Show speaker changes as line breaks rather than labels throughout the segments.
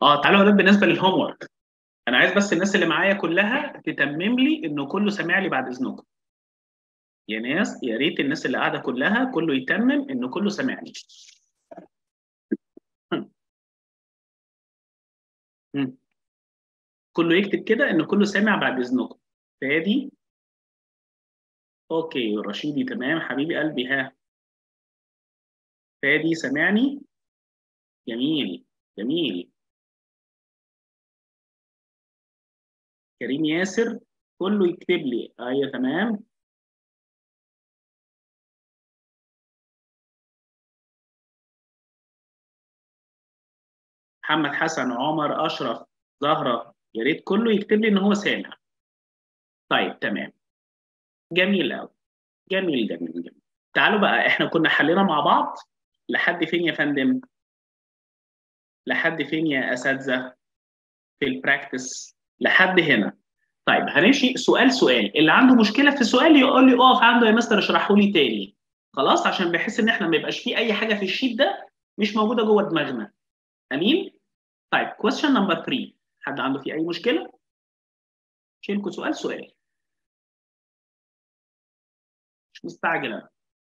اه تعالوا يا ولاد بالنسبه للهوم ورك انا عايز بس الناس اللي معايا كلها تتمم لي انه كله سامع لي بعد اذنكم يا ناس يا ريت الناس اللي قاعده كلها كله يتمم انه كله سامعني مم. كله يكتب كده ان كله سامع بعد اذنكم فادي اوكي رشيدي تمام حبيبي قلبي ها فادي سامعني جميل جميل كريم ياسر كله يكتب لي ايوه تمام محمد حسن عمر اشرف زهره يا ريت كله يكتب لي ان هو سامع طيب تمام جميل قوي جميل جميل جميل تعالوا بقى احنا كنا حلينا مع بعض لحد فين يا فندم لحد فين يا اساتذه في البراكتس لحد هنا طيب هنمشي سؤال سؤال اللي عنده مشكله في السؤال يقول لي اقف عنده يا مستر اشرحه لي تاني خلاص عشان بحس ان احنا ما يبقاش في اي حاجه في الشيت ده مش موجوده جوه دماغنا امين طيب question number 3 حد عنده فيه اي مشكله شيلكوا سؤال سؤال مش مستعجل انا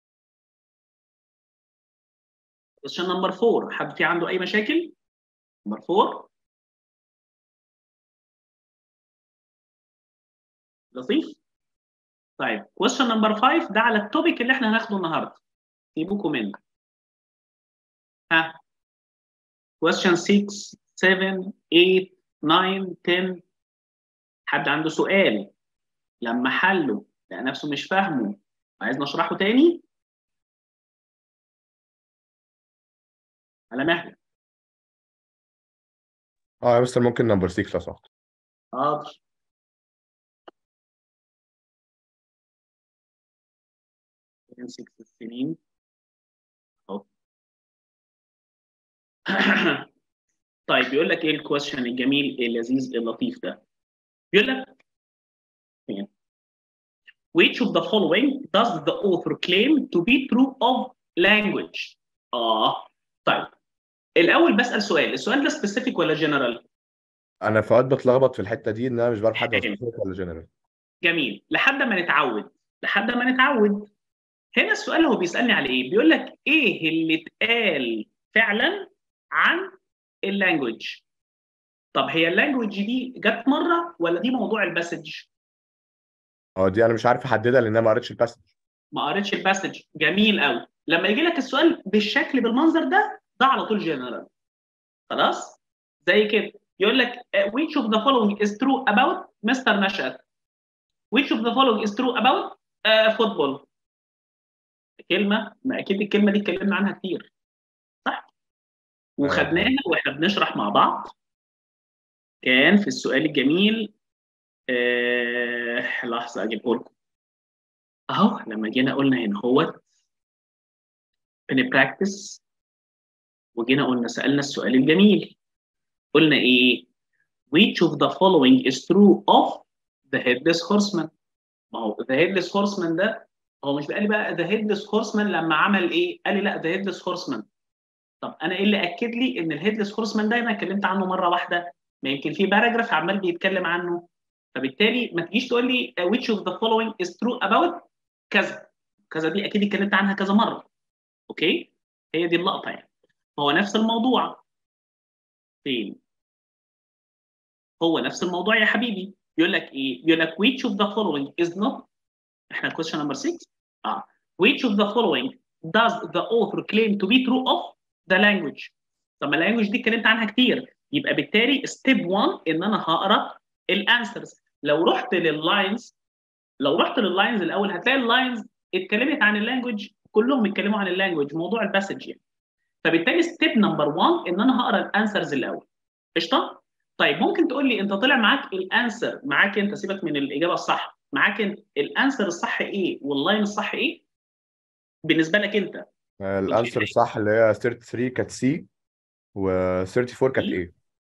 question number 4 حد في عنده اي مشاكل number 4 لطيف طيب question number 5 ده على التوبيك اللي احنا هناخده النهارده سيبوكوا منه ها question 6 7 8 9 10 حد عنده سؤال لما حله لقى نفسه مش فاهمه عايز نشرحه تاني على مهلك
اه يا مستر ممكن نمبر 6 لو سمحت
حاضر من ست سنين اهو طيب بيقول لك ايه الكويشن الجميل اللذيذ اللطيف ده بيقول لك فين which of the following does the author claim to be true of language اه طيب الاول بسال سؤال السؤال ده سبيسيفيك ولا جنرال
انا في اوقات بتلخبط في الحته دي ان انا مش بعرف حد
حلو.
سبيسيفيك ولا جنرال
جميل لحد ما نتعود لحد ما نتعود هنا السؤال هو بيسالني على ايه بيقول لك ايه اللي اتقال فعلا عن اللانجوج طب هي اللانجوج دي جت مره ولا دي موضوع الباسج
اه دي انا مش عارف احددها لان انا ما قريتش الباسج
ما قريتش الباسج جميل قوي لما يجي لك السؤال بالشكل بالمنظر ده ده على طول جنرال خلاص زي كده يقول لك uh, which of the following is true about مستر نشأت which of the following is true about uh, football كلمه ما اكيد الكلمه دي اتكلمنا عنها كتير صح وخدناها واحنا بنشرح مع بعض كان في السؤال الجميل آه لحظه اجيبه لكم اهو لما جينا قلنا هنا هو بنبراكتس وجينا قلنا سالنا السؤال الجميل قلنا ايه which of the following is true of the headless horseman ما هو the headless horseman ده هو مش قال لي بقى the headless horseman لما عمل ايه قال لي لا the headless horseman طب انا ايه اللي اكد لي ان الهيدلس هورسمان ده انا اتكلمت عنه مره واحده ما يمكن في باراجراف عمال بيتكلم عنه فبالتالي ما تجيش تقول لي which of the following is true about كذا كذا دي اكيد اتكلمت عنها كذا مره اوكي هي دي اللقطه يعني هو نفس الموضوع فين هو نفس الموضوع يا حبيبي يقول لك ايه يقول لك which of the following is not احنا question number 6 اه which of the following does the author claim to be true of the language طب ما اللانجوج دي اتكلمت عنها كتير يبقى بالتالي ستيب 1 ان انا هقرا الانسرز لو رحت لللاينز لو رحت لللاينز الاول هتلاقي اللاينز اتكلمت عن اللانجوج كلهم اتكلموا عن اللانجوج موضوع الباسج يعني فبالتالي ستيب نمبر 1 ان انا هقرا الانسرز الاول قشطه طيب ممكن تقول لي انت طلع معاك الانسر معاك انت سيبك من الاجابه الصح معاك انت الانسر الصح ايه واللاين الصح ايه بالنسبه لك انت
الانسر الصح اللي هي 33 كانت سي و 34 كانت ايه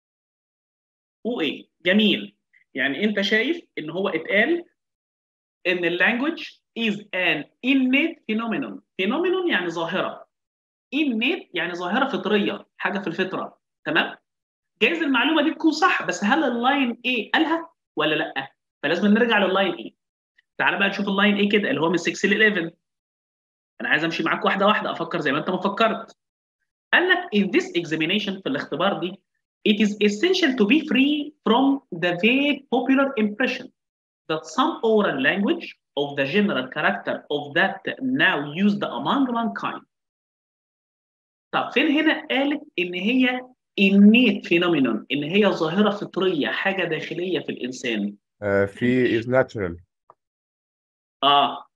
وايه جميل يعني انت شايف ان هو اتقال ان اللانجوج is an innate phenomenon phenomenon يعني ظاهره innate يعني ظاهره فطريه حاجه في الفطره تمام جايز المعلومه دي تكون صح بس هل اللاين ايه قالها ولا لا فلازم نرجع لللاين ايه تعال بقى نشوف اللاين ايه كده اللي هو من 6 ل 11 انا عايز امشي معاك واحده واحده افكر زي ما انت ما فكرت قال لك in this examination في الاختبار دي it is essential to be free from the vague popular impression that some oral language of the general character of that now used among mankind طب فين هنا قالت ان هي innate phenomenon ان هي ظاهره فطريه حاجه داخليه في الانسان
آه، في is natural
اه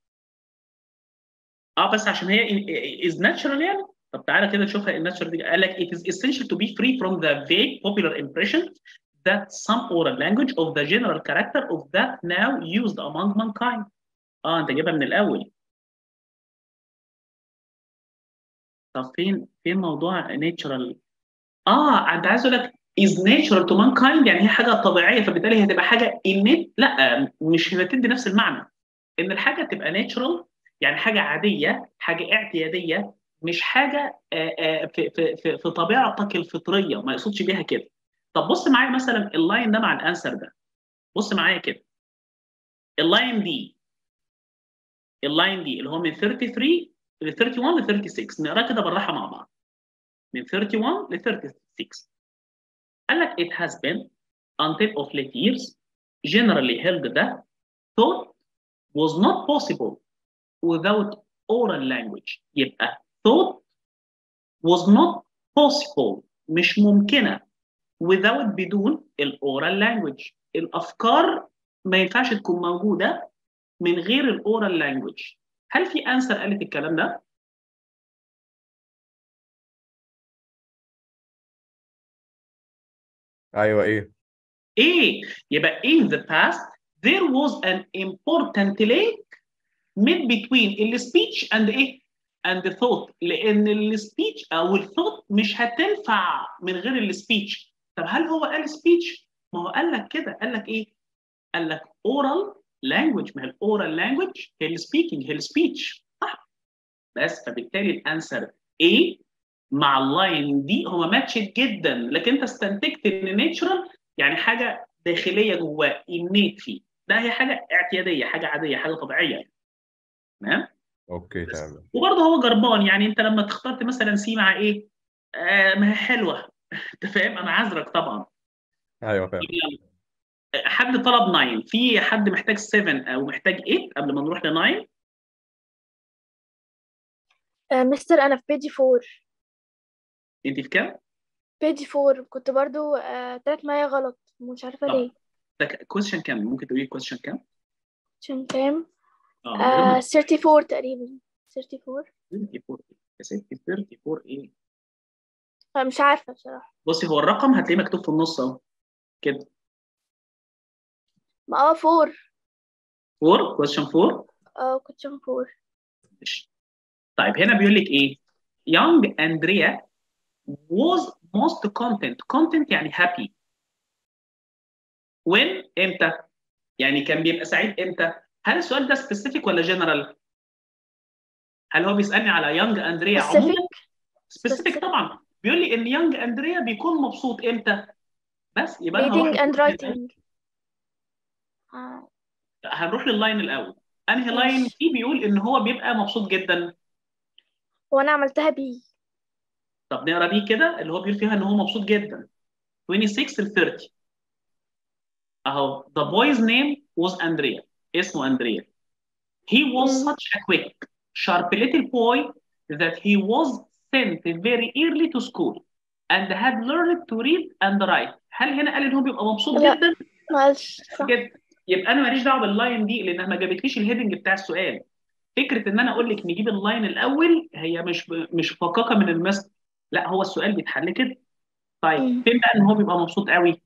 اه بس عشان هي is natural يعني طب تعالى كده نشوفها الناتشرال دي قال لك it is essential to be free from the vague popular impression that some oral language of the general character of that now used among mankind اه انت جايبها من الاول طب فين فين موضوع natural اه انت عايز اقول لك is natural to mankind يعني هي حاجه طبيعيه فبالتالي هي هتبقى حاجه innate لا مش هتدي نفس المعنى ان الحاجه تبقى natural يعني حاجه عاديه حاجه اعتياديه مش حاجه آه، آه، في في في في طبيعتك الفطريه ما يقصدش بيها كده طب بص معايا مثلا اللاين ده مع الانسر ده بص معايا كده اللاين دي اللاين دي اللي هو من 33 ل 31 ل 36 نقرا كده بالراحه مع بعض من 31 ل 36 قال لك it has been until of late years generally held that thought was not possible without oral language يبقى thought was not possible مش ممكنة without بدون الاورال language الأفكار ما ينفعش تكون موجودة من غير الاورال language هل في انسر قالت الكلام ده؟
ايوه ايه
ايه يبقى in the past there was an important link made between the speech and ايه and the thought لان السبيتش او الثوت مش هتنفع من غير السبيتش طب هل هو قال سبيتش ما هو قال لك كده قال لك ايه قال لك oral language ما هي الاورال language هي السبيكينج هي السبيتش صح بس فبالتالي الانسر ايه مع اللاين دي هو ماتشت جدا لكن انت استنتجت ان نيتشرال يعني حاجه داخليه جواه innate فيه ده هي حاجه اعتياديه حاجه عاديه حاجه طبيعيه يعني تمام
اوكي تمام
وبرضه هو جربان يعني انت لما اخترت مثلا سي مع ايه آه ما هي حلوه انت فاهم انا عذرك طبعا
ايوه فاهم
حد طلب 9 في حد محتاج 7 او محتاج 8 قبل ما نروح ل 9
آه، مستر انا في بيجي فور
انت في كام؟
بيجي فور كنت برضو آه، تلات معايا غلط مش عارفة
طب.
ليه
ده كويشن كام؟ ممكن تقولي كويشن كام؟
عشان كام
اه
آه 34 تقريبا 34
34 يا ستي 34 ايه؟
آه، مش عارفة بصراحة
بصي هو الرقم هتلاقيه مكتوب في النص اهو كده
ما اه فور
4 كويشن 4
اه كنت شايفة فور
ماشي. طيب هنا بيقول لك ايه؟ young Andrea was most content content يعني happy when امتى؟ يعني كان بيبقى سعيد امتى؟ هل السؤال ده specific ولا general؟ هل هو بيسألني على young Andrea عموما؟
specific
specific
Specific.
طبعا بيقول لي ان young Andrea بيكون مبسوط امتى؟ بس يبقى انا
reading
هروح
and writing آه.
هنروح لللاين الاول انهي
ماشي.
لاين فيه بيقول ان هو بيبقى مبسوط جدا
وانا عملتها بي
طب نقرا دي كده اللي هو بيقول فيها ان هو مبسوط جدا 26 ل 30 اهو the boy's name was Andrea اسمه اندريا he was
مم.
such a quick sharp little boy that he was sent very early to school and had learned to read and write هل هنا قال ان هو بيبقى مبسوط
لا.
جدا
ما قالش صح
جدا يبقى انا ماليش دعوه باللاين دي لانها ما جابتليش الهيدنج بتاع السؤال فكره ان انا اقول لك نجيب اللاين الاول هي مش مش فقاقه من المثل لا هو السؤال بيتحل كده طيب
مم.
فين بقى ان هو بيبقى مبسوط قوي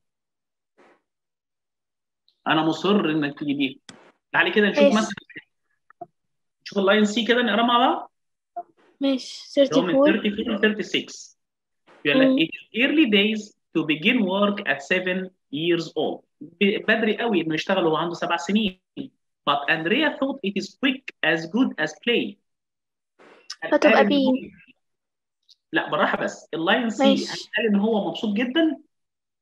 انا مصر انك تجيبيه تعالي كده نشوف
ماشي.
مثلا نشوف اللاين سي كده نقرا مع بعض
ماشي
اللي هو من
34
34 ل 36 يقول
مم.
لك it is early days to begin work at 7 years old ب- بدري قوي انه يشتغل وهو عنده سبع سنين but Andrea thought it is quick as good as play
هتبقى
قال إن
بي.
هو- لا بالراحه بس اللاين سي
ماشي.
قال ان هو مبسوط جدا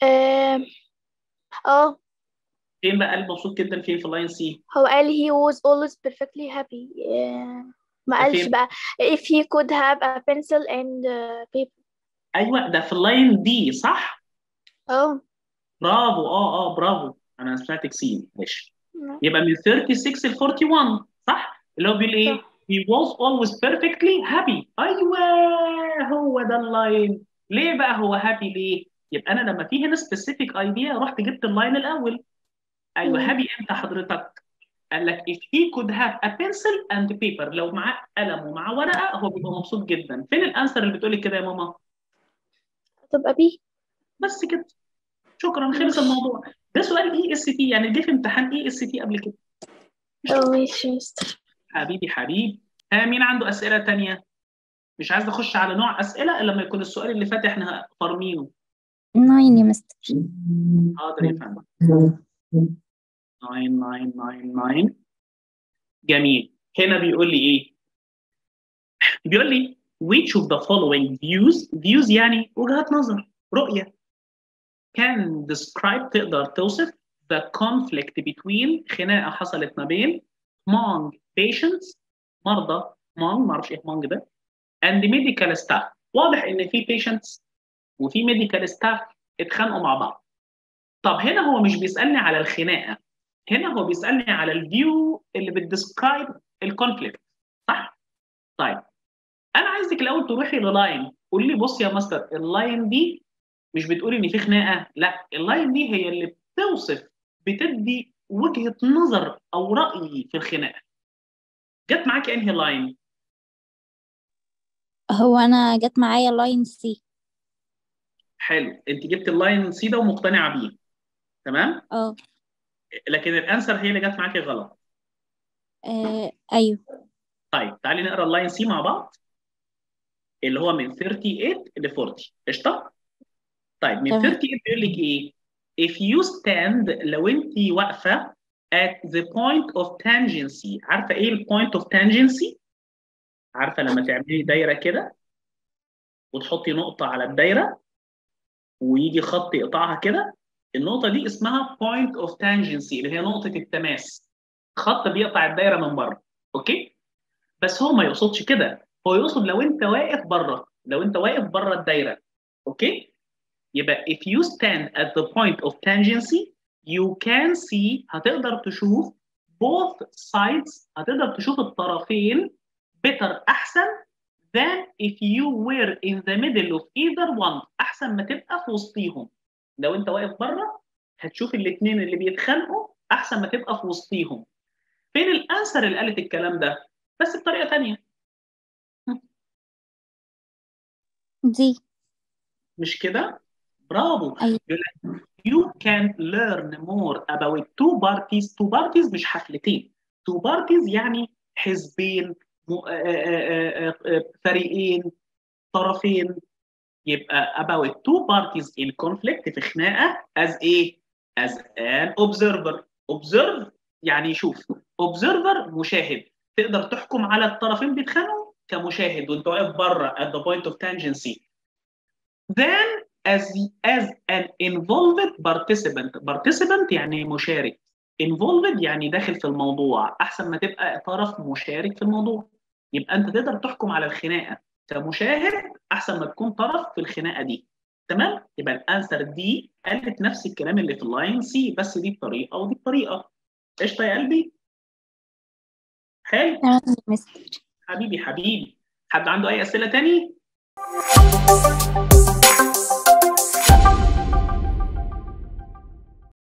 آم، اه
فين بقى المبسوط جدا فين في اللاين سي
هو قال he was always perfectly happy آه، ما قالش
فين؟
بقى if he could have a pencil and uh, paper
ايوه ده في اللاين دي صح
اه
برافو اه اه برافو انا سمعتك سين ماشي يبقى من 36 ل 41 صح اللي هو بيقول ايه
صح.
he was always perfectly happy ايوه هو ده اللاين ليه بقى هو هابي ليه يبقى انا لما في هنا specific idea رحت جبت اللاين الاول ايوه
مم.
هابي امتى حضرتك قال لك if he could have a pencil and paper لو معاه قلم ومعاه ورقه هو بيبقى مبسوط جدا فين الانسر اللي بتقولي كده يا ماما
تبقى بي
بس كده شكرا خلص الموضوع ده سؤال اي اس تي يعني جه في امتحان اي اس تي قبل كده
اه ماشي يا مستر
حبيبي حبيب ها مين عنده اسئله تانية مش عايز اخش على نوع اسئله الا لما يكون السؤال اللي فات احنا فارمينه
ناين يا مستر
حاضر يا فندم 9999 جميل هنا بيقول لي ايه بيقول لي which of the following views views يعني وجهات نظر رؤية can describe تقدر توصف the conflict between خناقة حصلت ما بين among patients مرضى among ما اعرفش ايه among ده and medical staff واضح ان في patients وفي medical staff اتخانقوا مع بعض طب هنا هو مش بيسألني على الخناقة هنا هو بيسألني على الفيو اللي بتديسكرايب الكونفليكت صح؟ طيب انا عايزك الاول تروحي للاين قول لي بص يا ماستر اللاين دي مش بتقول ان في خناقه لا اللاين دي هي اللي بتوصف بتدي وجهه نظر او راي في الخناقه جت معاك انهي لاين
هو انا جت معايا لاين سي
حلو انت جبت اللاين سي ده ومقتنعه بيه تمام
اه
لكن الانسر هي اللي جت معاكي غلط
آه، ايوه
طيب تعالي نقرا اللاين سي مع بعض اللي هو من 38 ل 40 قشطه طيب من
تمام.
38 بيقول لك ايه if you stand لو انت واقفه at the point of tangency عارفه ايه ال point of tangency عارفه لما تعملي دايره كده وتحطي نقطه على الدايره ويجي خط يقطعها كده النقطه دي اسمها point of tangency اللي هي نقطه التماس خط بيقطع الدايره من بره اوكي بس هو ما يقصدش كده هو يقصد لو انت واقف بره لو انت واقف بره الدايره اوكي يبقى if you stand at the point of tangency you can see هتقدر تشوف both sides هتقدر تشوف الطرفين better احسن than if you were in the middle of either one احسن ما تبقى في وسطيهم لو انت واقف بره هتشوف الاثنين اللي بيتخانقوا احسن ما تبقى في وسطيهم فين الانسر اللي قالت الكلام ده بس بطريقه ثانيه
دي
مش كده برافو
أيوة.
يقول لك you can learn more about two parties two parties مش حفلتين two parties يعني حزبين م- آه، آه، آه، آه، فريقين طرفين يبقى about two parties in conflict في خناقة as ايه as an observer observe يعني يشوف observer مشاهد تقدر تحكم على الطرفين بيتخانقوا كمشاهد وانت واقف بره at the point of tangency then as as an involved participant participant يعني مشارك involved يعني داخل في الموضوع احسن ما تبقى طرف مشارك في الموضوع يبقى انت تقدر تحكم على الخناقه كمشاهد احسن ما تكون طرف في الخناقه دي تمام يبقى الانسر دي قالت نفس الكلام اللي في اللاين سي بس دي بطريقه ودي بطريقه قشطه يا قلبي حلو
تمام يا مستر
حبيبي حبيبي حد عنده اي اسئله تاني